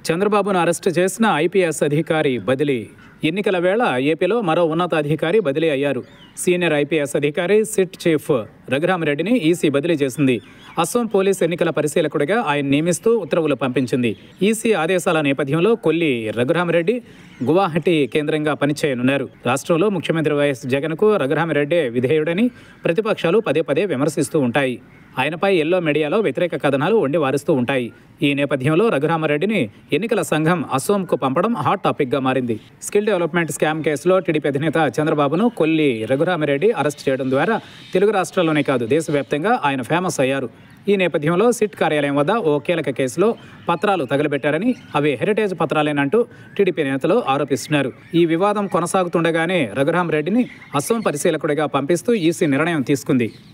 చంద్రబాబును అరెస్టు చేసిన ఐపీఎస్ అధికారి బదిలీ ఎన్నికల వేళ ఏపీలో మరో ఉన్నతాధికారి బదిలీ అయ్యారు సీనియర్ ఐపీఎస్ అధికారి సిట్ చీఫ్ రఘురామరెడ్డిని ఈసీ బదిలీ చేసింది అస్సాం పోలీస్ ఎన్నికల పరిశీలకుడిగా ఆయన నియమిస్తూ ఉత్తర్వులు పంపించింది ఈసీ ఆదేశాల నేపథ్యంలో కొల్లి రఘురామరెడ్డి గువాహటి కేంద్రంగా పనిచేయనున్నారు రాష్ట్రంలో ముఖ్యమంత్రి వైఎస్ జగన్కు రఘురామరెడ్డి విధేయుడని ప్రతిపక్షాలు పదే పదే విమర్శిస్తూ ఉంటాయి ఆయనపై ఎల్లో మీడియాలో వ్యతిరేక కథనాలు వండి వారుస్తూ ఉంటాయి ఈ నేపథ్యంలో రఘురామరెడ్డిని ఎన్నికల సంఘం అసోంకు పంపడం హాట్ టాపిక్గా మారింది స్కిల్ డెవలప్మెంట్ స్కామ్ కేసులో టీడీపీ అధినేత చంద్రబాబును కొల్లి రఘురామరెడ్డి అరెస్ట్ చేయడం ద్వారా తెలుగు రాష్ట్రాల్లోనే కాదు దేశవ్యాప్తంగా ఆయన ఫేమస్ అయ్యారు ఈ నేపథ్యంలో సిట్ కార్యాలయం వద్ద ఓ కీలక కేసులో పత్రాలు తగలబెట్టారని అవి హెరిటేజ్ పత్రాలేనంటూ టీడీపీ నేతలు ఆరోపిస్తున్నారు ఈ వివాదం కొనసాగుతుండగానే రఘురామరెడ్డిని అసోం పరిశీలకుడిగా పంపిస్తూ ఈసీ నిర్ణయం తీసుకుంది